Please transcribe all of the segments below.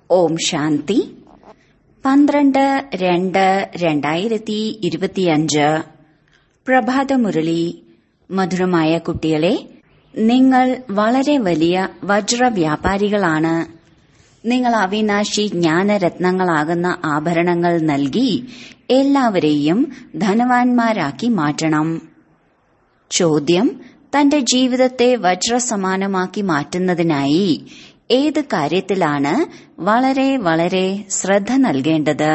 ഓം ശാന്തി പന്ത്രണ്ട് രണ്ട് രണ്ടായിരത്തി ഇരുപത്തിയഞ്ച് പ്രഭാതമുരളി മധുരമായ കുട്ടികളെ നിങ്ങൾ വളരെ വലിയ വജ്ര വ്യാപാരികളാണ് നിങ്ങൾ അവിനാശി ജ്ഞാനരത്നങ്ങളാകുന്ന ആഭരണങ്ങൾ നൽകി എല്ലാവരെയും ധനവാന്മാരാക്കി മാറ്റണം ചോദ്യം തന്റെ ജീവിതത്തെ വജ്രസമാനമാക്കി മാറ്റുന്നതിനായി ഏത് കാര്യത്തിലാണ് വളരെ വളരെ ശ്രദ്ധ നൽകേണ്ടത്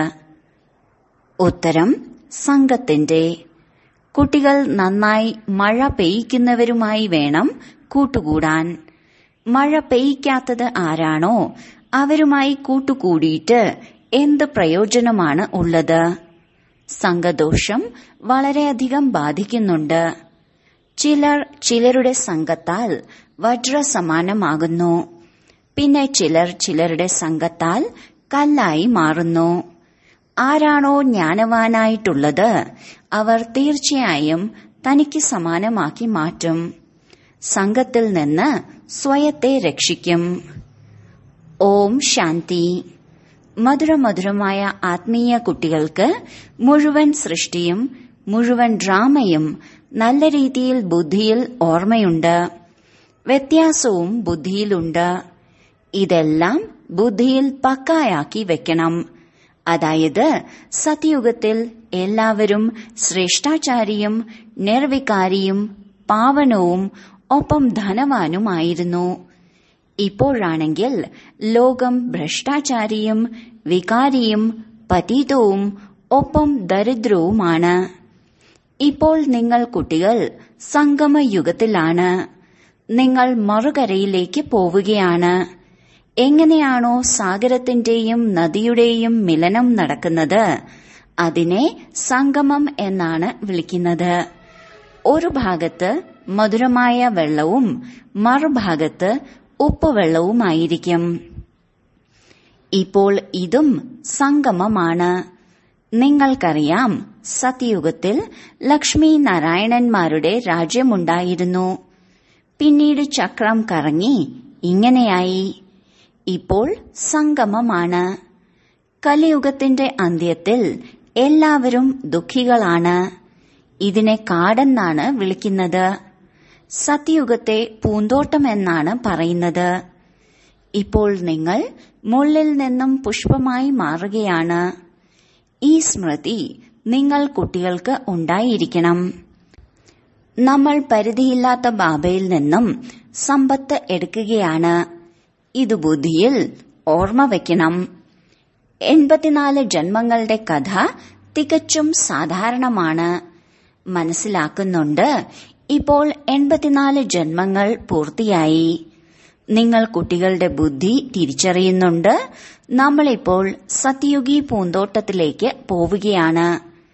ഉത്തരം സംഘത്തിന്റെ കുട്ടികൾ നന്നായി മഴ പെയ്യ്ക്കുന്നവരുമായി വേണം കൂട്ടുകൂടാൻ മഴ പെയ്യ്ക്കാത്തത് ആരാണോ അവരുമായി കൂട്ടുകൂടിയിട്ട് എന്ത് പ്രയോജനമാണ് ഉള്ളത് സംഘദോഷം വളരെയധികം ബാധിക്കുന്നുണ്ട് ചിലർ ചിലരുടെ സംഘത്താൽ വജ്രസമാനമാകുന്നു പിന്നെ ചിലർ ചിലരുടെ സംഘത്താൽ കല്ലായി മാറുന്നു ആരാണോ ജ്ഞാനവാനായിട്ടുള്ളത് അവർ തീർച്ചയായും തനിക്ക് സമാനമാക്കി മാറ്റും സംഘത്തിൽ നിന്ന് സ്വയത്തെ രക്ഷിക്കും ഓം ശാന്തി മധുരമധുരമായ ആത്മീയ കുട്ടികൾക്ക് മുഴുവൻ സൃഷ്ടിയും മുഴുവൻ ഡ്രാമയും നല്ല രീതിയിൽ ബുദ്ധിയിൽ ഓർമ്മയുണ്ട് വ്യത്യാസവും ബുദ്ധിയിലുണ്ട് ഇതെല്ലാം ബുദ്ധിയിൽ പക്കായാക്കി വെക്കണം അതായത് സത്യയുഗത്തിൽ എല്ലാവരും ശ്രേഷ്ഠാചാരിയും നിർവികാരിയും പാവനവും ഒപ്പം ധനവാനുമായിരുന്നു ഇപ്പോഴാണെങ്കിൽ ലോകം ഭ്രഷ്ടാചാരിയും വികാരിയും പതീതവും ഒപ്പം ദരിദ്രവുമാണ് ഇപ്പോൾ നിങ്ങൾ കുട്ടികൾ സംഗമയുഗത്തിലാണ് നിങ്ങൾ മറുകരയിലേക്ക് പോവുകയാണ് എങ്ങനെയാണോ സാഗരത്തിന്റെയും നദിയുടെയും മിലനം നടക്കുന്നത് അതിനെ സംഗമം എന്നാണ് വിളിക്കുന്നത് ഒരു ഭാഗത്ത് മധുരമായ വെള്ളവും മറുഭാഗത്ത് ഉപ്പുവെള്ളവുമായിരിക്കും ഇപ്പോൾ ഇതും സംഗമമാണ് നിങ്ങൾക്കറിയാം സത്യയുഗത്തിൽ ലക്ഷ്മി നാരായണന്മാരുടെ രാജ്യമുണ്ടായിരുന്നു പിന്നീട് ചക്രം കറങ്ങി ഇങ്ങനെയായി ഇപ്പോൾ സംഗമമാണ് കലിയുഗത്തിന്റെ അന്ത്യത്തിൽ എല്ലാവരും ദുഃഖികളാണ് ഇതിനെ കാടെന്നാണ് വിളിക്കുന്നത് സത്യയുഗത്തെ പൂന്തോട്ടമെന്നാണ് പറയുന്നത് ഇപ്പോൾ നിങ്ങൾ മുള്ളിൽ നിന്നും പുഷ്പമായി മാറുകയാണ് ഈ സ്മൃതി നിങ്ങൾ കുട്ടികൾക്ക് ഉണ്ടായിരിക്കണം നമ്മൾ പരിധിയില്ലാത്ത ബാബയിൽ നിന്നും സമ്പത്ത് എടുക്കുകയാണ് ഇത് ബുദ്ധിയിൽ ഓർമ്മ വയ്ക്കണം എൺപത്തിനാല് ജന്മങ്ങളുടെ കഥ തികച്ചും സാധാരണമാണ് മനസ്സിലാക്കുന്നുണ്ട് ഇപ്പോൾ എൺപത്തിനാല് ജന്മങ്ങൾ പൂർത്തിയായി നിങ്ങൾ കുട്ടികളുടെ ബുദ്ധി തിരിച്ചറിയുന്നുണ്ട് നമ്മളിപ്പോൾ സത്യയുഗി പൂന്തോട്ടത്തിലേക്ക് പോവുകയാണ്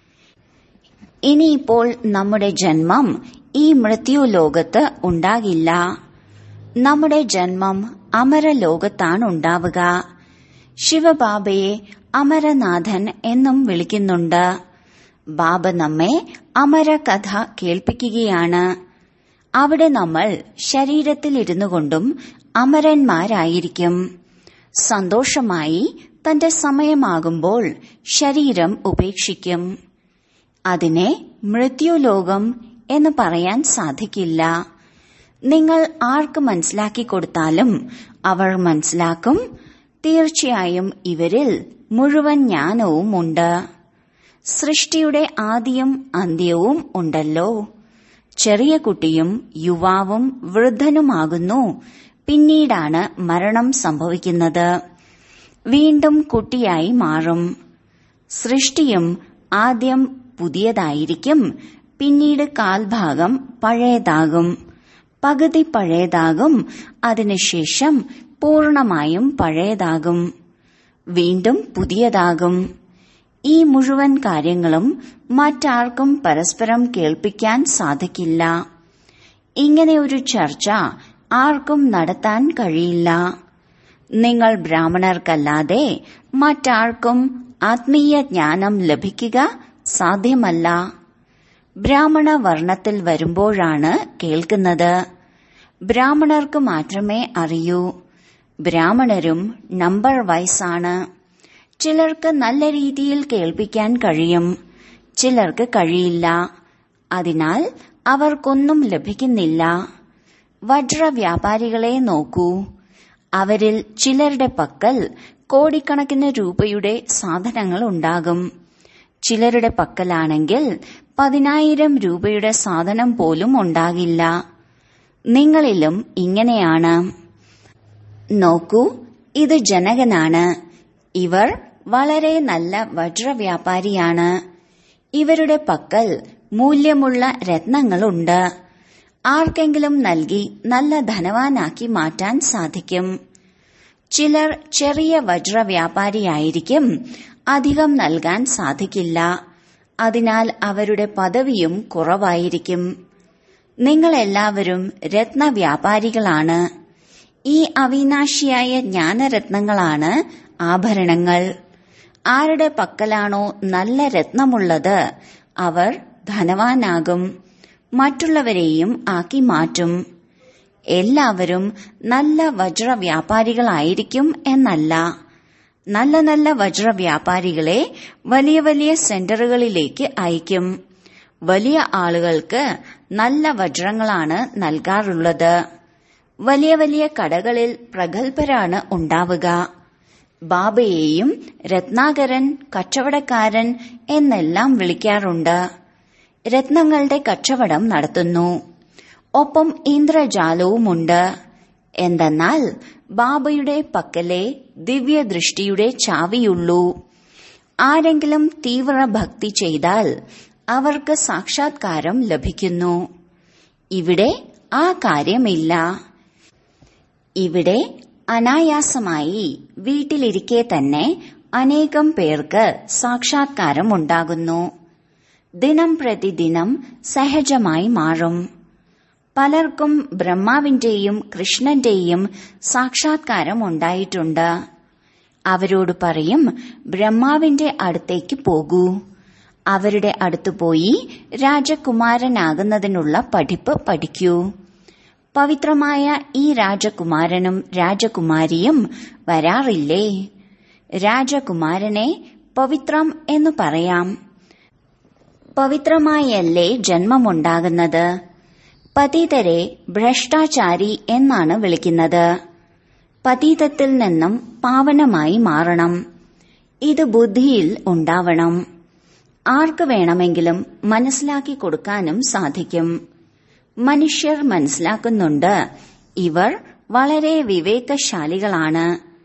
ഇനിയിപ്പോൾ നമ്മുടെ ജന്മം ഈ മൃത്യു ലോകത്ത് ഉണ്ടാകില്ല നമ്മുടെ ജന്മം അമരലോകത്താണ് ഉണ്ടാവുക ശിവബാബയെ അമരനാഥൻ എന്നും വിളിക്കുന്നുണ്ട് ബാബ നമ്മെ അമരകഥ കേൾപ്പിക്കുകയാണ് അവിടെ നമ്മൾ ശരീരത്തിലിരുന്നു കൊണ്ടും അമരന്മാരായിരിക്കും സന്തോഷമായി തന്റെ സമയമാകുമ്പോൾ ശരീരം ഉപേക്ഷിക്കും അതിനെ മൃത്യുലോകം എന്ന് പറയാൻ സാധിക്കില്ല നിങ്ങൾ ആർക്ക് മനസ്സിലാക്കി കൊടുത്താലും അവർ മനസ്സിലാക്കും തീർച്ചയായും ഇവരിൽ മുഴുവൻ ജ്ഞാനവും ഉണ്ട് സൃഷ്ടിയുടെ ആദ്യം അന്ത്യവും ഉണ്ടല്ലോ ചെറിയ കുട്ടിയും യുവാവും വൃദ്ധനുമാകുന്നു പിന്നീടാണ് മരണം സംഭവിക്കുന്നത് വീണ്ടും കുട്ടിയായി മാറും സൃഷ്ടിയും ആദ്യം പുതിയതായിരിക്കും പിന്നീട് കാൽഭാഗം പഴയതാകും പകുതി പഴയതാകും അതിനുശേഷം പൂർണമായും പഴയതാകും വീണ്ടും പുതിയതാകും ഈ മുഴുവൻ കാര്യങ്ങളും മറ്റാർക്കും പരസ്പരം കേൾപ്പിക്കാൻ സാധിക്കില്ല ഇങ്ങനെ ഒരു ചർച്ച ആർക്കും നടത്താൻ കഴിയില്ല നിങ്ങൾ ബ്രാഹ്മണർക്കല്ലാതെ മറ്റാർക്കും ആത്മീയ ജ്ഞാനം ലഭിക്കുക സാധ്യമല്ല ബ്രാഹ്മണ വർണ്ണത്തിൽ വരുമ്പോഴാണ് കേൾക്കുന്നത് ബ്രാഹ്മണർക്ക് മാത്രമേ അറിയൂ ബ്രാഹ്മണരും നമ്പർ വൈസാണ് ചിലർക്ക് നല്ല രീതിയിൽ കേൾപ്പിക്കാൻ കഴിയും ചിലർക്ക് കഴിയില്ല അതിനാൽ അവർക്കൊന്നും ലഭിക്കുന്നില്ല വജ്ര വ്യാപാരികളെ നോക്കൂ അവരിൽ ചിലരുടെ പക്കൽ കോടിക്കണക്കിന് രൂപയുടെ സാധനങ്ങൾ ഉണ്ടാകും ചിലരുടെ പക്കലാണെങ്കിൽ പതിനായിരം രൂപയുടെ സാധനം പോലും ഉണ്ടാകില്ല നിങ്ങളിലും ഇങ്ങനെയാണ് നോക്കൂ ഇത് ജനകനാണ് ഇവർ വളരെ നല്ല വജ്രവ്യാപാരിയാണ് ഇവരുടെ പക്കൽ മൂല്യമുള്ള രത്നങ്ങളുണ്ട് ആർക്കെങ്കിലും നൽകി നല്ല ധനവാനാക്കി മാറ്റാൻ സാധിക്കും ചിലർ ചെറിയ വജ്രവ്യാപാരിയായിരിക്കും അധികം നൽകാൻ സാധിക്കില്ല അതിനാൽ അവരുടെ പദവിയും കുറവായിരിക്കും നിങ്ങളെല്ലാവരും രത്നവ്യാപാരികളാണ് ഈ അവിനാശിയായ ജ്ഞാനരത്നങ്ങളാണ് ആഭരണങ്ങൾ ആരുടെ പക്കലാണോ നല്ല രത്നമുള്ളത് അവർ ധനവാനാകും മറ്റുള്ളവരെയും ആക്കി മാറ്റും എല്ലാവരും നല്ല വജ്രവ്യാപാരികളായിരിക്കും എന്നല്ല നല്ല നല്ല വജ്രവ്യാപാരികളെ വലിയ വലിയ സെന്ററുകളിലേക്ക് അയക്കും വലിയ ആളുകൾക്ക് നല്ല വജ്രങ്ങളാണ് നൽകാറുള്ളത് വലിയ വലിയ കടകളിൽ പ്രഗത്ഭരാണ് ഉണ്ടാവുക ബാബയെയും രത്നാകരൻ കച്ചവടക്കാരൻ എന്നെല്ലാം വിളിക്കാറുണ്ട് രത്നങ്ങളുടെ കച്ചവടം നടത്തുന്നു ഒപ്പം ഇന്ദ്രജാലവുമുണ്ട് എന്തെന്നാൽ ബാബയുടെ പക്കലെ ദിവ്യദൃഷ്ടിയുടെ ചാവിയുള്ളൂ ആരെങ്കിലും തീവ്ര ഭക്തി ചെയ്താൽ അവർക്ക് സാക്ഷാത്കാരം ലഭിക്കുന്നു ഇവിടെ ആ കാര്യമില്ല ഇവിടെ അനായാസമായി വീട്ടിലിരിക്കെ തന്നെ അനേകം പേർക്ക് സാക്ഷാത്കാരം ഉണ്ടാകുന്നു ദിനം പ്രതിദിനം സഹജമായി മാറും പലർക്കും ബ്രഹ്മാവിന്റെയും കൃഷ്ണന്റെയും സാക്ഷാത്കാരം ഉണ്ടായിട്ടുണ്ട് അവരോട് പറയും ബ്രഹ്മാവിന്റെ അടുത്തേക്ക് പോകൂ അവരുടെ അടുത്ത് പോയി രാജകുമാരനാകുന്നതിനുള്ള പഠിപ്പ് പഠിക്കൂ പവിത്രമായ ഈ രാജകുമാരനും രാജകുമാരിയും വരാറില്ലേ രാജകുമാരനെ പവിത്രം എന്ന് പറയാം പവിത്രമായല്ലേ ജന്മമുണ്ടാകുന്നത് പതീതരെ ഭ്രഷ്ടാചാരി എന്നാണ് വിളിക്കുന്നത് പതീതത്തിൽ നിന്നും പാവനമായി മാറണം ഇത് ബുദ്ധിയിൽ ഉണ്ടാവണം ആർക്ക് വേണമെങ്കിലും മനസ്സിലാക്കി കൊടുക്കാനും സാധിക്കും മനുഷ്യർ മനസ്സിലാക്കുന്നുണ്ട് ഇവർ വളരെ വിവേകശാലികളാണ്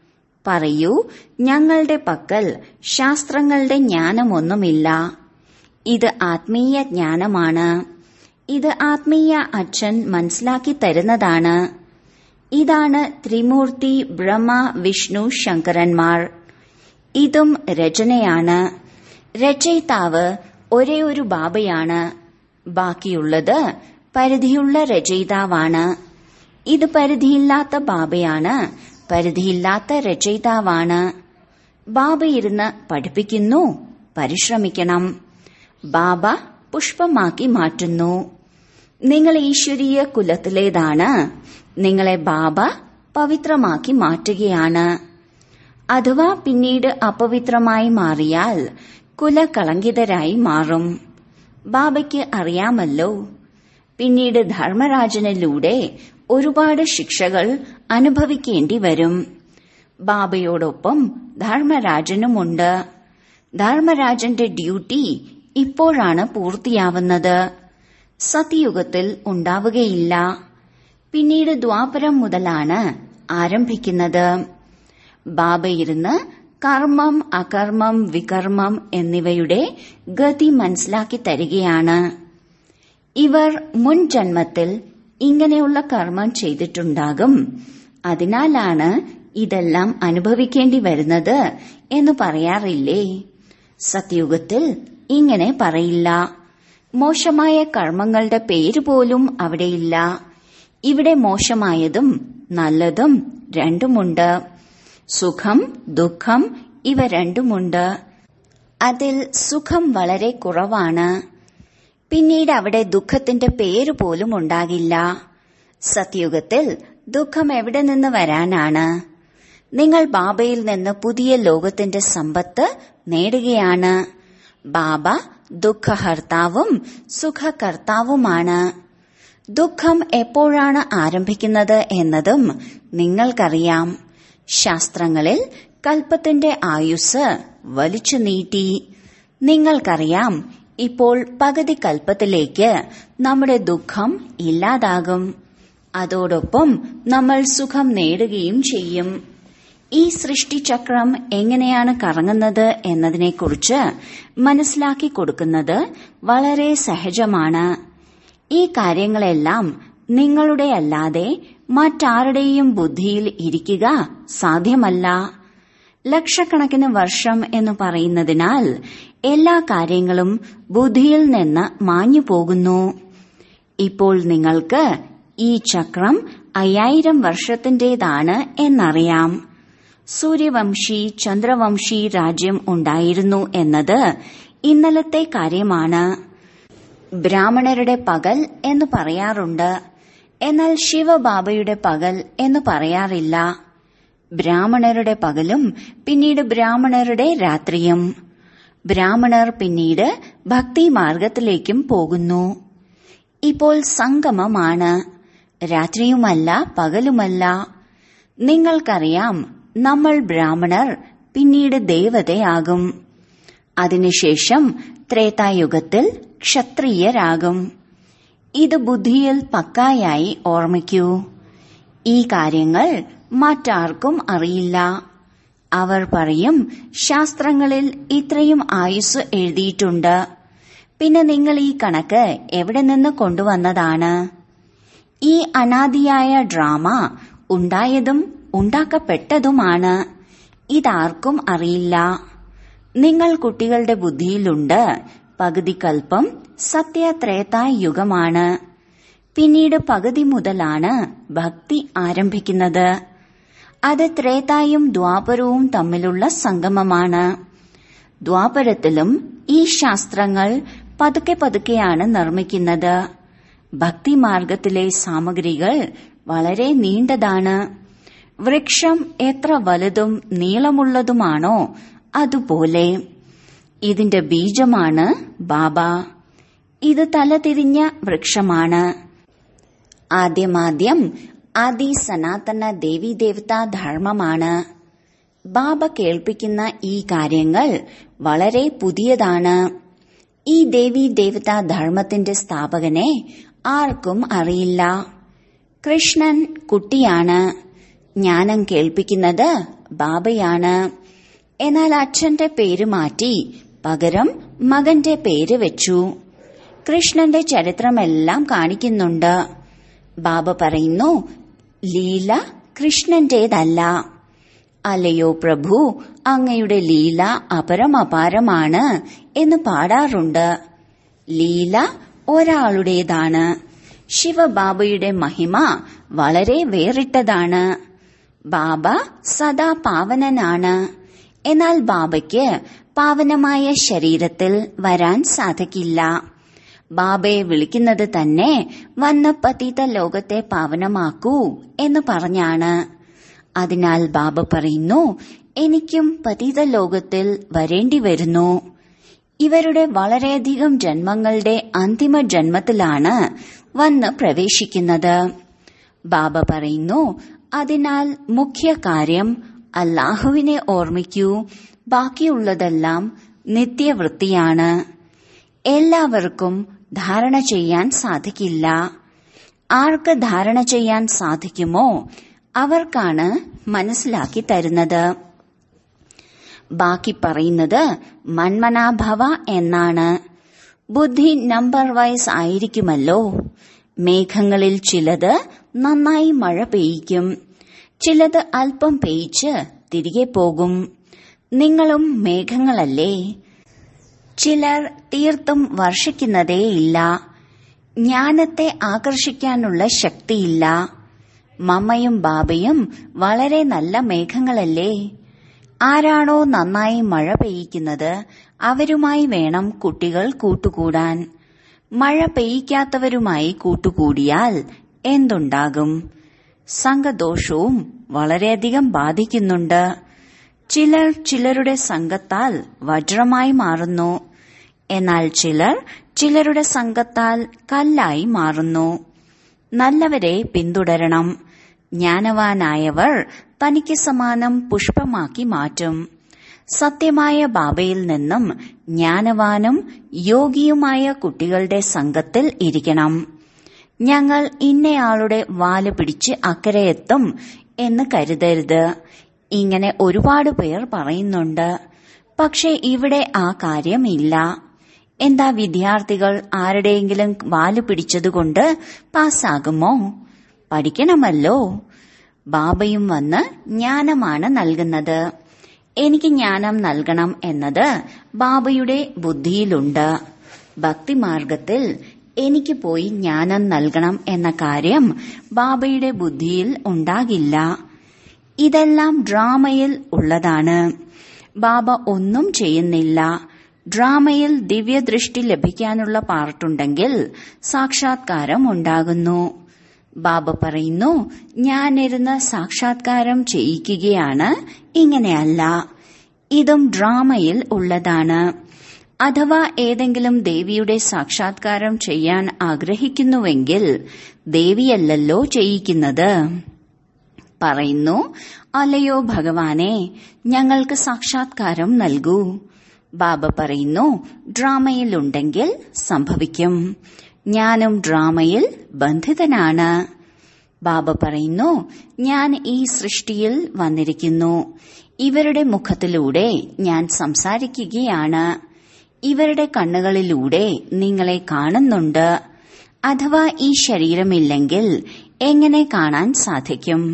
പറയൂ ഞങ്ങളുടെ പക്കൽ ശാസ്ത്രങ്ങളുടെ ജ്ഞാനമൊന്നുമില്ല ഇത് ആത്മീയ ജ്ഞാനമാണ് ഇത് ആത്മീയ അച്ഛൻ മനസ്സിലാക്കി തരുന്നതാണ് ഇതാണ് ത്രിമൂർത്തി ബ്രഹ്മ വിഷ്ണു ശങ്കരന്മാർ ഇതും രചനയാണ് രചയിതാവ് ഒരേ ഒരു ബാബയാണ് ബാക്കിയുള്ളത് പരിധിയുള്ള രചയിതാവാണ് ഇത് പരിധിയില്ലാത്ത ബാബയാണ് പരിധിയില്ലാത്ത രചയിതാവാണ് ബാബ ഇരുന്ന് പഠിപ്പിക്കുന്നു പരിശ്രമിക്കണം ബാബ പുഷ്പമാക്കി മാറ്റുന്നു നിങ്ങൾ ഈശ്വരീയ കുലത്തിലേതാണ് നിങ്ങളെ ബാബ പവിത്രമാക്കി മാറ്റുകയാണ് അഥവാ പിന്നീട് അപവിത്രമായി മാറിയാൽ കുലകളങ്കിതരായി മാറും ബാബയ്ക്ക് അറിയാമല്ലോ പിന്നീട് ധർമ്മരാജനിലൂടെ ഒരുപാട് ശിക്ഷകൾ അനുഭവിക്കേണ്ടി വരും ബാബയോടൊപ്പം ധർമ്മരാജനുമുണ്ട് ധർമ്മരാജന്റെ ഡ്യൂട്ടി ഇപ്പോഴാണ് പൂർത്തിയാവുന്നത് സത്യയുഗത്തിൽ ഉണ്ടാവുകയില്ല പിന്നീട് ദ്വാപരം മുതലാണ് ആരംഭിക്കുന്നത് ബാബ ഇരുന്ന് കർമ്മം അകർമ്മം വികർമ്മം എന്നിവയുടെ ഗതി മനസ്സിലാക്കി തരികയാണ് ഇവർ മുൻ ജന്മത്തിൽ ഇങ്ങനെയുള്ള കർമ്മം ചെയ്തിട്ടുണ്ടാകും അതിനാലാണ് ഇതെല്ലാം അനുഭവിക്കേണ്ടി വരുന്നത് എന്ന് പറയാറില്ലേ സത്യുഗത്തിൽ ഇങ്ങനെ പറയില്ല മോശമായ കർമ്മങ്ങളുടെ പേര് പോലും അവിടെയില്ല ഇവിടെ മോശമായതും നല്ലതും രണ്ടുമുണ്ട് സുഖം ദുഃഖം ഇവ രണ്ടുമുണ്ട് അതിൽ സുഖം വളരെ കുറവാണ് പിന്നീട് അവിടെ ദുഃഖത്തിന്റെ പേര് പോലും ഉണ്ടാകില്ല സത്യുഗത്തിൽ ദുഃഖം എവിടെ നിന്ന് വരാനാണ് നിങ്ങൾ ബാബയിൽ നിന്ന് പുതിയ ലോകത്തിന്റെ സമ്പത്ത് നേടുകയാണ് ബാബ ദുഃഖഹർത്താവും സുഖകർത്താവുമാണ് ദുഃഖം എപ്പോഴാണ് ആരംഭിക്കുന്നത് എന്നതും നിങ്ങൾക്കറിയാം ശാസ്ത്രങ്ങളിൽ കൽപ്പത്തിന്റെ ആയുസ് വലിച്ചു നീട്ടി നിങ്ങൾക്കറിയാം ഇപ്പോൾ പകുതി കൽപ്പത്തിലേക്ക് നമ്മുടെ ദുഃഖം ഇല്ലാതാകും അതോടൊപ്പം നമ്മൾ സുഖം നേടുകയും ചെയ്യും ഈ സൃഷ്ടിചക്രം എങ്ങനെയാണ് കറങ്ങുന്നത് എന്നതിനെക്കുറിച്ച് മനസ്സിലാക്കി കൊടുക്കുന്നത് വളരെ സഹജമാണ് ഈ കാര്യങ്ങളെല്ലാം നിങ്ങളുടെ അല്ലാതെ മറ്റാരുടെയും ബുദ്ധിയിൽ ഇരിക്കുക സാധ്യമല്ല ലക്ഷക്കണക്കിന് വർഷം എന്ന് പറയുന്നതിനാൽ എല്ലാ കാര്യങ്ങളും ബുദ്ധിയിൽ നിന്ന് മാഞ്ഞു പോകുന്നു ഇപ്പോൾ നിങ്ങൾക്ക് ഈ ചക്രം അയ്യായിരം വർഷത്തിന്റേതാണ് എന്നറിയാം സൂര്യവംശി ചന്ദ്രവംശി രാജ്യം ഉണ്ടായിരുന്നു എന്നത് ഇന്നലത്തെ കാര്യമാണ് ബ്രാഹ്മണരുടെ പകൽ എന്ന് പറയാറുണ്ട് എന്നാൽ ശിവബാബയുടെ പകൽ എന്ന് പറയാറില്ല ബ്രാഹ്മണരുടെ പകലും പിന്നീട് ബ്രാഹ്മണരുടെ രാത്രിയും ബ്രാഹ്മണർ പിന്നീട് ഭക്തി മാർഗത്തിലേക്കും പോകുന്നു ഇപ്പോൾ സംഗമമാണ് രാത്രിയുമല്ല പകലുമല്ല നിങ്ങൾക്കറിയാം നമ്മൾ ബ്രാഹ്മണർ പിന്നീട് ദേവതയാകും അതിനുശേഷം ത്രേതായുഗത്തിൽ ക്ഷത്രിയരാകും ഇത് ബുദ്ധിയിൽ പക്കായായി ഓർമ്മിക്കൂ ഈ കാര്യങ്ങൾ മറ്റാർക്കും അറിയില്ല അവർ പറയും ശാസ്ത്രങ്ങളിൽ ഇത്രയും ആയുസ് എഴുതിയിട്ടുണ്ട് പിന്നെ നിങ്ങൾ ഈ കണക്ക് എവിടെ നിന്ന് കൊണ്ടുവന്നതാണ് ഈ അനാദിയായ ഡ്രാമ ഉണ്ടായതും ഉണ്ടാക്കപ്പെട്ടതുമാണ് ഇതാർക്കും അറിയില്ല നിങ്ങൾ കുട്ടികളുടെ ബുദ്ധിയിലുണ്ട് പകുതി കൽപ്പം സത്യത്രേതാ യുഗമാണ് പിന്നീട് പകുതി മുതലാണ് ഭക്തി ആരംഭിക്കുന്നത് അത് ത്രേതായും ദ്വാപരവും തമ്മിലുള്ള സംഗമമാണ് ദ്വാപരത്തിലും ഈ ശാസ്ത്രങ്ങൾ പതുക്കെ പതുക്കെയാണ് നിർമ്മിക്കുന്നത് ഭക്തിമാർഗത്തിലെ സാമഗ്രികൾ വളരെ നീണ്ടതാണ് വൃക്ഷം എത്ര വലുതും നീളമുള്ളതുമാണോ അതുപോലെ ഇതിന്റെ ബീജമാണ് ബാബ ഇത് തലതിരിഞ്ഞ വൃക്ഷമാണ് ആദ്യമാദ്യം ആദി സനാതന ദേവീദേവതാ ധർമ്മമാണ് ബാബ കേൾപ്പിക്കുന്ന ഈ കാര്യങ്ങൾ വളരെ പുതിയതാണ് ഈ ദേവി ദേവതാ ധർമ്മത്തിന്റെ സ്ഥാപകനെ ആർക്കും അറിയില്ല കൃഷ്ണൻ കുട്ടിയാണ് ജ്ഞാനം കേൾപ്പിക്കുന്നത് ബാബയാണ് എന്നാൽ അച്ഛന്റെ പേര് മാറ്റി പകരം മകന്റെ പേര് വെച്ചു കൃഷ്ണന്റെ ചരിത്രമെല്ലാം കാണിക്കുന്നുണ്ട് ബാബ പറയുന്നു ലീല കൃഷ്ണന്റേതല്ല അല്ലയോ പ്രഭു അങ്ങയുടെ ലീല അപരമപാരമാണ് എന്ന് പാടാറുണ്ട് ലീല ഒരാളുടേതാണ് ശിവബാബയുടെ മഹിമ വളരെ വേറിട്ടതാണ് ബാബ സദാ പാവനനാണ് എന്നാൽ ബാബയ്ക്ക് പാവനമായ ശരീരത്തിൽ വരാൻ സാധിക്കില്ല ബാബയെ വിളിക്കുന്നത് തന്നെ വന്ന പതിത ലോകത്തെ പാവനമാക്കൂ എന്ന് പറഞ്ഞാണ് അതിനാൽ ബാബ പറയുന്നു എനിക്കും പതിത ലോകത്തിൽ വരേണ്ടി വരുന്നു ഇവരുടെ വളരെയധികം ജന്മങ്ങളുടെ അന്തിമ ജന്മത്തിലാണ് വന്ന് പ്രവേശിക്കുന്നത് ബാബ പറയുന്നു അതിനാൽ മുഖ്യ കാര്യം അല്ലാഹുവിനെ ഓർമ്മിക്കൂ ബാക്കിയുള്ളതെല്ലാം നിത്യവൃത്തിയാണ് എല്ലാവർക്കും ധാരണ ചെയ്യാൻ സാധിക്കില്ല ആർക്ക് ധാരണ ചെയ്യാൻ സാധിക്കുമോ അവർക്കാണ് മനസ്സിലാക്കി തരുന്നത് ബാക്കി പറയുന്നത് മന്മനാഭവ എന്നാണ് ബുദ്ധി നമ്പർ വൈസ് ആയിരിക്കുമല്ലോ മേഘങ്ങളിൽ ചിലത് നന്നായി മഴ പെയ്യിക്കും ചിലത് അല്പം പെയ്ച്ച് തിരികെ പോകും നിങ്ങളും മേഘങ്ങളല്ലേ ചിലർ തീർത്തും വർഷിക്കുന്നതേയില്ല ജ്ഞാനത്തെ ആകർഷിക്കാനുള്ള ശക്തിയില്ല മമ്മയും ബാബയും വളരെ നല്ല മേഘങ്ങളല്ലേ ആരാണോ നന്നായി മഴ പെയ്യിക്കുന്നത് അവരുമായി വേണം കുട്ടികൾ കൂട്ടുകൂടാൻ മഴ പെയ്യിക്കാത്തവരുമായി കൂട്ടുകൂടിയാൽ എന്തുണ്ടാകും സംഘദോഷവും വളരെയധികം ബാധിക്കുന്നുണ്ട് ചിലർ ചിലരുടെ സംഘത്താൽ വജ്രമായി മാറുന്നു എന്നാൽ ചിലർ ചിലരുടെ സംഘത്താൽ കല്ലായി മാറുന്നു നല്ലവരെ പിന്തുടരണം ജ്ഞാനവാനായവർ തനിക്ക് സമാനം പുഷ്പമാക്കി മാറ്റും സത്യമായ ബാബയിൽ നിന്നും ജ്ഞാനവാനും യോഗിയുമായ കുട്ടികളുടെ സംഘത്തിൽ ഇരിക്കണം ഞങ്ങൾ ഇന്നയാളുടെ വാല് പിടിച്ച് അക്കരയെത്തും എന്ന് കരുതരുത് ഇങ്ങനെ ഒരുപാട് പേർ പറയുന്നുണ്ട് പക്ഷെ ഇവിടെ ആ കാര്യമില്ല എന്താ വിദ്യാർത്ഥികൾ ആരുടെയെങ്കിലും വാല് പിടിച്ചതുകൊണ്ട് പാസ്സാകുമോ പഠിക്കണമല്ലോ ബാബയും വന്ന് ജ്ഞാനമാണ് നൽകുന്നത് എനിക്ക് ജ്ഞാനം നൽകണം എന്നത് ബാബയുടെ ബുദ്ധിയിലുണ്ട് ഭക്തിമാർഗത്തിൽ എനിക്ക് പോയി ജ്ഞാനം നൽകണം എന്ന കാര്യം ബാബയുടെ ബുദ്ധിയിൽ ഉണ്ടാകില്ല ഇതെല്ലാം ഡ്രാമയിൽ ഉള്ളതാണ് ബാബ ഒന്നും ചെയ്യുന്നില്ല ഡ്രാമയിൽ ദിവ്യദൃഷ്ടി ലഭിക്കാനുള്ള പാർട്ടുണ്ടെങ്കിൽ സാക്ഷാത്കാരം ഉണ്ടാകുന്നു ബാബ പറയുന്നു ഞാനിരുന്ന് സാക്ഷാത്കാരം ചെയ്യിക്കുകയാണ് ഇങ്ങനെയല്ല ഇതും ഡ്രാമയിൽ ഉള്ളതാണ് അഥവാ ഏതെങ്കിലും ദേവിയുടെ സാക്ഷാത്കാരം ചെയ്യാൻ ആഗ്രഹിക്കുന്നുവെങ്കിൽ ദേവിയല്ലല്ലോ ചെയ്യിക്കുന്നത് പറയുന്നു അല്ലയോ ഭഗവാനെ ഞങ്ങൾക്ക് സാക്ഷാത്കാരം നൽകൂ ബാബ പറയുന്നു ഡ്രാമയിലുണ്ടെങ്കിൽ സംഭവിക്കും ഞാനും ഡ്രാമയിൽ ബന്ധിതനാണ് ബാബ പറയുന്നു ഞാൻ ഈ സൃഷ്ടിയിൽ വന്നിരിക്കുന്നു ഇവരുടെ മുഖത്തിലൂടെ ഞാൻ സംസാരിക്കുകയാണ് ഇവരുടെ കണ്ണുകളിലൂടെ നിങ്ങളെ കാണുന്നുണ്ട് അഥവാ ഈ ശരീരമില്ലെങ്കിൽ എങ്ങനെ കാണാൻ സാധിക്കും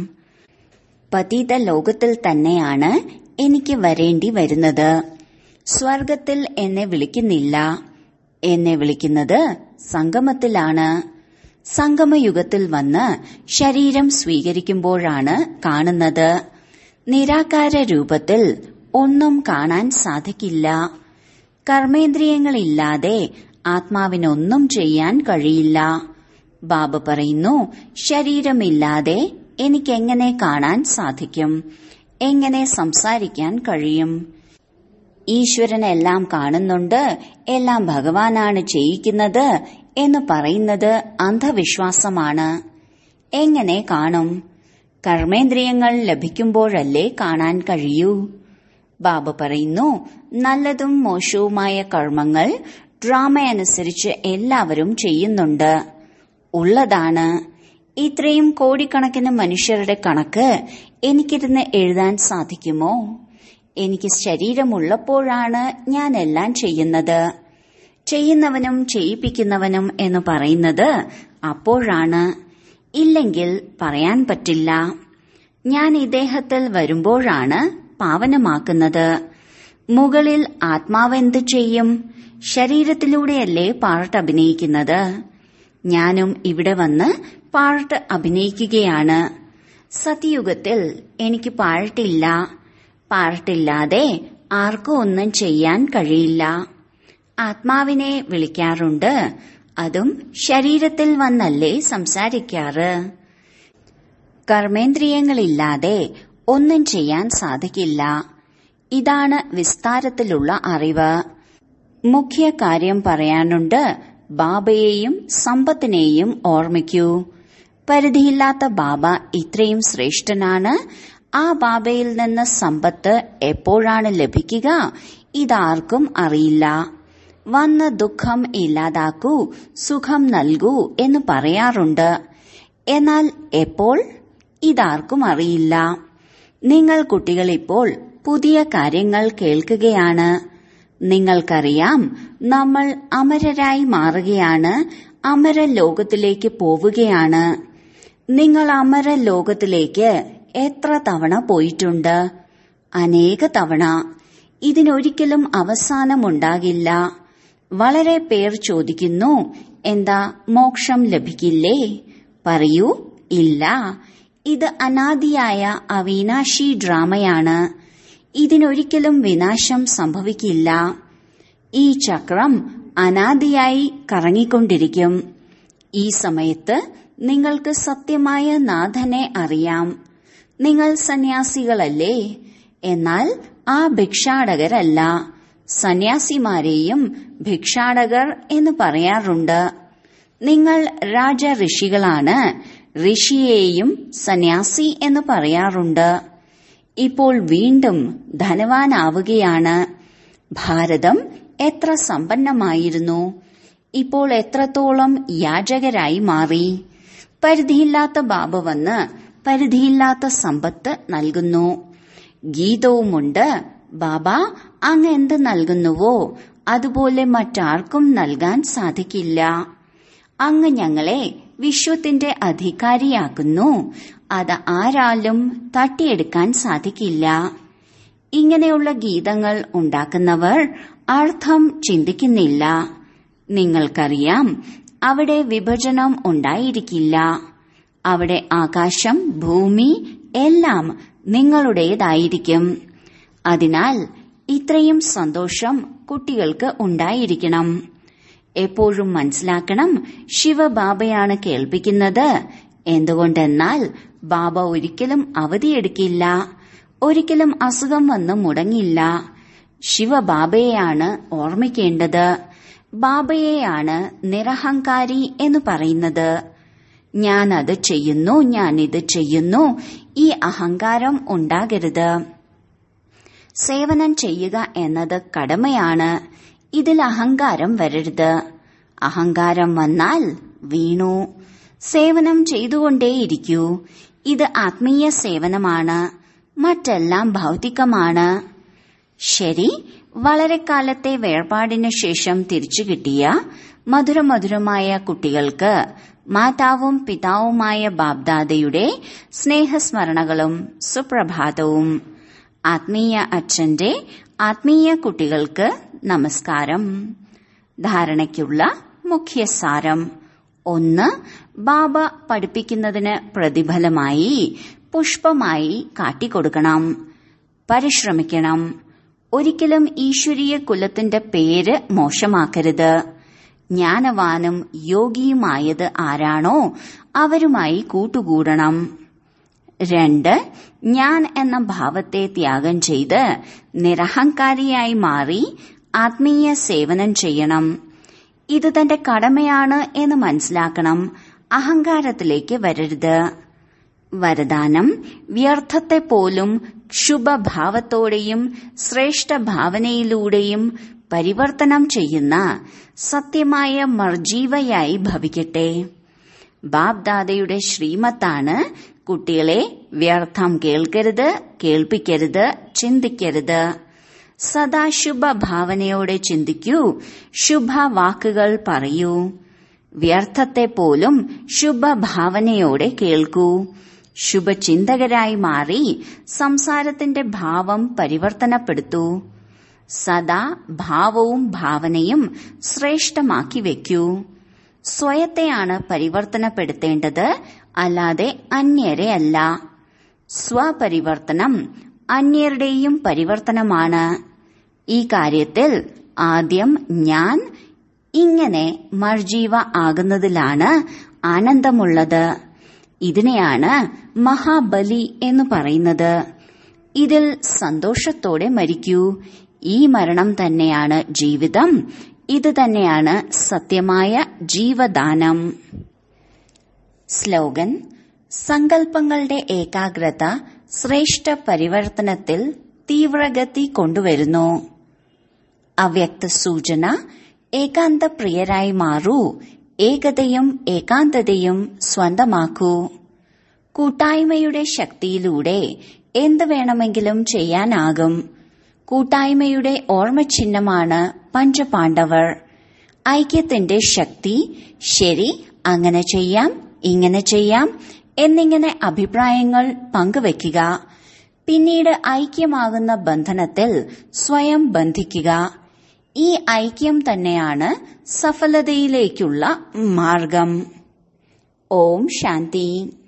പതീത ലോകത്തിൽ തന്നെയാണ് എനിക്ക് വരേണ്ടി വരുന്നത് സ്വർഗത്തിൽ എന്നെ വിളിക്കുന്നില്ല എന്നെ വിളിക്കുന്നത് സംഗമത്തിലാണ് സംഗമയുഗത്തിൽ വന്ന് ശരീരം സ്വീകരിക്കുമ്പോഴാണ് കാണുന്നത് നിരാകാര രൂപത്തിൽ ഒന്നും കാണാൻ സാധിക്കില്ല കർമ്മേന്ദ്രിയങ്ങളില്ലാതെ ആത്മാവിനൊന്നും ചെയ്യാൻ കഴിയില്ല ബാബ പറയുന്നു ശരീരമില്ലാതെ എനിക്കെങ്ങനെ കാണാൻ സാധിക്കും എങ്ങനെ സംസാരിക്കാൻ കഴിയും ഈശ്വരൻ എല്ലാം കാണുന്നുണ്ട് എല്ലാം ഭഗവാനാണ് ചെയ്യിക്കുന്നത് എന്ന് പറയുന്നത് അന്ധവിശ്വാസമാണ് എങ്ങനെ കാണും കർമ്മേന്ദ്രിയങ്ങൾ ലഭിക്കുമ്പോഴല്ലേ കാണാൻ കഴിയൂ ബാബ പറയുന്നു നല്ലതും മോശവുമായ കർമ്മങ്ങൾ ഡ്രാമ അനുസരിച്ച് എല്ലാവരും ചെയ്യുന്നുണ്ട് ഉള്ളതാണ് ഇത്രയും കോടിക്കണക്കിന് മനുഷ്യരുടെ കണക്ക് എനിക്കിരുന്ന് എഴുതാൻ സാധിക്കുമോ എനിക്ക് ശരീരമുള്ളപ്പോഴാണ് ഞാൻ എല്ലാം ചെയ്യുന്നത് ചെയ്യുന്നവനും ചെയ്യിപ്പിക്കുന്നവനും എന്ന് പറയുന്നത് അപ്പോഴാണ് ഇല്ലെങ്കിൽ പറയാൻ പറ്റില്ല ഞാൻ ഇദ്ദേഹത്തിൽ വരുമ്പോഴാണ് പാവനമാക്കുന്നത് മുകളിൽ ആത്മാവ് എന്ത് ചെയ്യും ശരീരത്തിലൂടെയല്ലേ പാർട്ട് അഭിനയിക്കുന്നത് ഞാനും ഇവിടെ വന്ന് പാർട്ട് അഭിനയിക്കുകയാണ് സത്യയുഗത്തിൽ എനിക്ക് പാർട്ടില്ല പാർട്ടില്ലാതെ ആർക്കും ഒന്നും ചെയ്യാൻ കഴിയില്ല ആത്മാവിനെ വിളിക്കാറുണ്ട് അതും ശരീരത്തിൽ വന്നല്ലേ സംസാരിക്കാറ് കർമ്മേന്ദ്രിയങ്ങളില്ലാതെ ഒന്നും ചെയ്യാൻ സാധിക്കില്ല ഇതാണ് വിസ്താരത്തിലുള്ള അറിവ് മുഖ്യ കാര്യം പറയാനുണ്ട് ബാബയെയും സമ്പത്തിനെയും ഓർമ്മിക്കൂ പരിധിയില്ലാത്ത ബാബ ഇത്രയും ശ്രേഷ്ഠനാണ് ആ ബാബയിൽ നിന്ന് സമ്പത്ത് എപ്പോഴാണ് ലഭിക്കുക ഇതാർക്കും അറിയില്ല വന്ന ദുഃഖം ഇല്ലാതാക്കൂ സുഖം നൽകൂ എന്ന് പറയാറുണ്ട് എന്നാൽ എപ്പോൾ ഇതാർക്കും അറിയില്ല നിങ്ങൾ കുട്ടികൾ ഇപ്പോൾ പുതിയ കാര്യങ്ങൾ കേൾക്കുകയാണ് നിങ്ങൾക്കറിയാം നമ്മൾ അമരരായി മാറുകയാണ് അമര ലോകത്തിലേക്ക് പോവുകയാണ് നിങ്ങൾ അമര ലോകത്തിലേക്ക് എത്ര തവണ പോയിട്ടുണ്ട് അനേക തവണ ഇതിനൊരിക്കലും അവസാനമുണ്ടാകില്ല വളരെ പേർ ചോദിക്കുന്നു എന്താ മോക്ഷം ലഭിക്കില്ലേ പറയൂ ഇല്ല ഇത് അനാദിയായ അവിനാശി ഡ്രാമയാണ് ഇതിനൊരിക്കലും വിനാശം സംഭവിക്കില്ല ഈ ചക്രം അനാദിയായി കറങ്ങിക്കൊണ്ടിരിക്കും ഈ സമയത്ത് നിങ്ങൾക്ക് സത്യമായ നാഥനെ അറിയാം നിങ്ങൾ സന്യാസികളല്ലേ എന്നാൽ ആ ഭിക്ഷാടകരല്ല സന്യാസിമാരെയും ഭിക്ഷാടകർ എന്ന് പറയാറുണ്ട് നിങ്ങൾ രാജ ഋഷികളാണ് ഋഷിയെയും സന്യാസി എന്ന് പറയാറുണ്ട് ഇപ്പോൾ വീണ്ടും ധനവാനാവുകയാണ് ഭാരതം എത്ര സമ്പന്നമായിരുന്നു ഇപ്പോൾ എത്രത്തോളം യാചകരായി മാറി പരിധിയില്ലാത്ത ബാബ വന്ന് പരിധിയില്ലാത്ത സമ്പത്ത് നൽകുന്നു ഗീതവുമുണ്ട് ബാബ അങ്ങ് എന്ത് നൽകുന്നുവോ അതുപോലെ മറ്റാർക്കും നൽകാൻ സാധിക്കില്ല അങ്ങ് ഞങ്ങളെ വിശ്വത്തിന്റെ അധികാരിയാക്കുന്നു അത് ആരാലും തട്ടിയെടുക്കാൻ സാധിക്കില്ല ഇങ്ങനെയുള്ള ഗീതങ്ങൾ ഉണ്ടാക്കുന്നവർ അർത്ഥം ചിന്തിക്കുന്നില്ല നിങ്ങൾക്കറിയാം അവിടെ വിഭജനം ഉണ്ടായിരിക്കില്ല അവിടെ ആകാശം ഭൂമി എല്ലാം നിങ്ങളുടേതായിരിക്കും അതിനാൽ ഇത്രയും സന്തോഷം കുട്ടികൾക്ക് ഉണ്ടായിരിക്കണം എപ്പോഴും മനസ്സിലാക്കണം ശിവബാബയാണ് കേൾപ്പിക്കുന്നത് എന്തുകൊണ്ടെന്നാൽ ബാബ ഒരിക്കലും അവധിയെടുക്കില്ല ഒരിക്കലും അസുഖം വന്ന് മുടങ്ങില്ല ശിവബാബയെയാണ് ഓർമ്മിക്കേണ്ടത് ബാബയെയാണ് നിരഹങ്കാരി എന്ന് പറയുന്നത് ഞാൻ അത് ചെയ്യുന്നു ഞാൻ ഇത് ചെയ്യുന്നു ഈ അഹങ്കാരം ഉണ്ടാകരുത് സേവനം ചെയ്യുക എന്നത് കടമയാണ് ഇതിൽ അഹങ്കാരം വരരുത് അഹങ്കാരം വന്നാൽ വീണു സേവനം ചെയ്തുകൊണ്ടേയിരിക്കൂ ഇത് ആത്മീയ സേവനമാണ് മറ്റെല്ലാം ഭൗതികമാണ് ശരി വളരെ കാലത്തെ വേർപാടിനു ശേഷം തിരിച്ചു കിട്ടിയ മധുരമധുരമായ കുട്ടികൾക്ക് മാതാവും പിതാവുമായ ബാബ്ദാദയുടെ സ്നേഹസ്മരണകളും സുപ്രഭാതവും ആത്മീയ അച്ഛന്റെ ആത്മീയ കുട്ടികൾക്ക് നമസ്കാരം ധാരണയ്ക്കുള്ള മുഖ്യസാരം ഒന്ന് ബാബ പഠിപ്പിക്കുന്നതിന് പ്രതിഫലമായി പുഷ്പമായി കാട്ടിക്കൊടുക്കണം പരിശ്രമിക്കണം ഒരിക്കലും ഈശ്വരീയ കുലത്തിന്റെ പേര് മോശമാക്കരുത് ജ്ഞാനവാനും യോഗിയുമായത് ആരാണോ അവരുമായി കൂട്ടുകൂടണം രണ്ട് ഞാൻ എന്ന ഭാവത്തെ ത്യാഗം ചെയ്ത് നിരഹങ്കാരിയായി മാറി ആത്മീയ സേവനം ചെയ്യണം ഇത് തന്റെ കടമയാണ് എന്ന് മനസ്സിലാക്കണം അഹങ്കാരത്തിലേക്ക് വരരുത് വരദാനം വ്യർത്ഥത്തെ പോലും ശുഭഭാവത്തോടെയും ശ്രേഷ്ഠ ഭാവനയിലൂടെയും പരിവർത്തനം ചെയ്യുന്ന സത്യമായ മർജീവയായി ഭവിക്കട്ടെ ബാബ്ദാദയുടെ ശ്രീമത്താണ് കുട്ടികളെ വ്യർത്ഥം കേൾക്കരുത് കേൾപ്പിക്കരുത് ചിന്തിക്കരുത് സദാ ശുഭഭാവനയോടെ ചിന്തിക്കൂ ശുഭവാക്കുകൾ പറയൂ വ്യർത്ഥത്തെ പോലും ശുഭഭാവനയോടെ കേൾക്കൂ ശുഭചിന്തകരായി മാറി സംസാരത്തിന്റെ ഭാവം പരിവർത്തനപ്പെടുത്തൂ സദാ ഭാവവും ഭാവനയും ശ്രേഷ്ഠമാക്കി വെക്കൂ സ്വയത്തെയാണ് പരിവർത്തനപ്പെടുത്തേണ്ടത് അല്ലാതെ അന്യരെ അല്ല സ്വപരിവർത്തനം അന്യരുടെയും പരിവർത്തനമാണ് ഈ കാര്യത്തിൽ ആദ്യം ഞാൻ ഇങ്ങനെ മർജീവ ആകുന്നതിലാണ് ആനന്ദമുള്ളത് ഇതിനെയാണ് മഹാബലി എന്ന് പറയുന്നത് ഇതിൽ സന്തോഷത്തോടെ മരിക്കൂ ഈ മരണം തന്നെയാണ് ജീവിതം ഇത് തന്നെയാണ് സത്യമായ ജീവദാനം സ്ലോഗൻ സങ്കല്പങ്ങളുടെ ഏകാഗ്രത ശ്രേഷ്ഠ പരിവർത്തനത്തിൽ തീവ്രഗതി കൊണ്ടുവരുന്നു അവ്യക്ത സൂചന ഏകാന്ത പ്രിയരായി മാറൂ ഏകതയും ഏകാന്തതയും സ്വന്തമാക്കൂ കൂട്ടായ്മയുടെ ശക്തിയിലൂടെ എന്ത് വേണമെങ്കിലും ചെയ്യാനാകും കൂട്ടായ്മയുടെ ഓർമ്മചിഹ്നമാണ് പഞ്ചപാണ്ഡവർ ഐക്യത്തിന്റെ ശക്തി ശരി അങ്ങനെ ചെയ്യാം ഇങ്ങനെ ചെയ്യാം എന്നിങ്ങനെ അഭിപ്രായങ്ങൾ പങ്കുവെക്കുക പിന്നീട് ഐക്യമാകുന്ന ബന്ധനത്തിൽ സ്വയം ബന്ധിക്കുക ഈ ഐക്യം തന്നെയാണ് സഫലതയിലേക്കുള്ള മാർഗം ഓം ശാന്തി